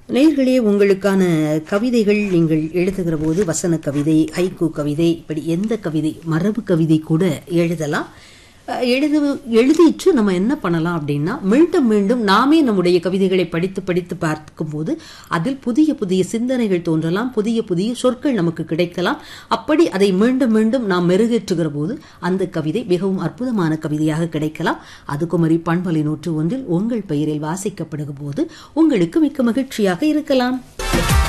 நேயர்களே உங்களுக்கான கவிதைகள் நீங்கள் எழுதுகிற போது வசன கவிதை ஹைக்கூ கவிதை இப்படி எந்த கவிதை மரபு கவிதை கூட எழுதலாம் அஹ் எழுது எழுதிட்டு நம்ம என்ன பண்ணலாம் அப்படின்னா மீண்டும் மீண்டும் நாமே நம்முடைய கவிதைகளை படித்து படித்து பார்க்கும்போது அதில் புதிய புதிய சிந்தனைகள் தோன்றலாம் புதிய புதிய சொற்கள் நமக்கு கிடைக்கலாம் அப்படி அதை மீண்டும் மீண்டும் நாம் மெருகேற்றுகிற போது அந்த கவிதை மிகவும் அற்புதமான கவிதையாக கிடைக்கலாம் அது குமரி பண்பலை நூற்று ஒன்றில் உங்கள் பெயரில் வாசிக்கப்படுகிற போது உங்களுக்கு மிக்க மகிழ்ச்சியாக இருக்கலாம்